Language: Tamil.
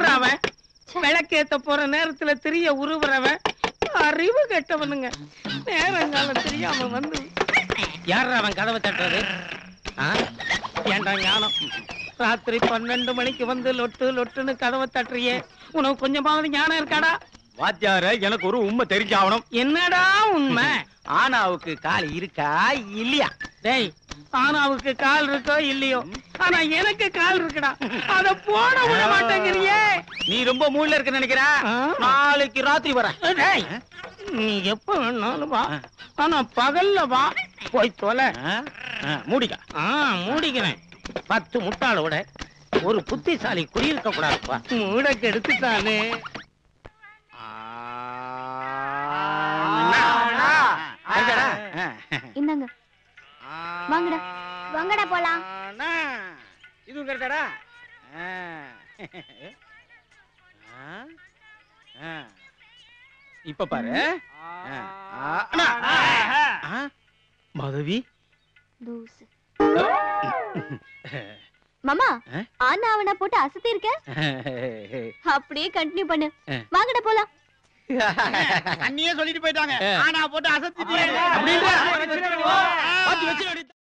யார் அவன் விளக்கேத்த போற நேரத்துல தெரிய உருவுறவன் அறிவு கெட்டவனுங்க நேரங்காலம் தெரியாம வந்து யார் அவன் கதவை தட்டுறது ஆ? ஏன்டா ஞானம் ராத்திரி பன்னெண்டு மணிக்கு வந்து லொட்டு லொட்டுன்னு கதவை தட்டுறியே உனக்கு கொஞ்சமாவது ஞானம் இருக்காடா வாத்தியார எனக்கு ஒரு உண்மை தெரிஞ்சாகணும் என்னடா உண்மை ஆனாவுக்கு கால் இருக்கா இல்லையா டேய் ஆனாவுக்கு கால் இருக்கோ இல்லையோ ஆனா எனக்கு கால் இருக்குடா அத போட விட மாட்டேங்கிறியே நீ ரொம்ப மூட்ல இருக்க நினைக்கிற ஆ. நாளைக்கு ராத்திரி வரேன் டேய் நீ எப்ப வேணாலும் வா ஆனா பகல்ல வா போய் தொலை ஆ? ஆ, மூடிக்க ஆ மூடிக்கிறேன் பத்து முட்டாளோட ஒரு புத்திசாலி குடியிருக்க கூடாதுப்பா மூட கெடுத்துட்டானே சரிதாடா? ஆ. இந்தாங்க வாங்கடா. வாங்கடா போலாம். ஆனா, இதுவும் கரெக்டாடா ஆ. ஆ. ஆ. இப்ப பாரு ஆ. ஆ. அண்ணா. ஆ. மாதவி தூசு மாமா ஆ? ஆனா அவனா போட்டு அசத்தி இருக்க அப்படியே கண்டினியூ பண்ணு ஆ. வாங்கடா போலாம் அண்ணியே சொல்லிட்டு போயிட்டாங்க ஆனா போட்டு அசத்திட்டு அப்படின்ற? பாத்து வச்சிரு.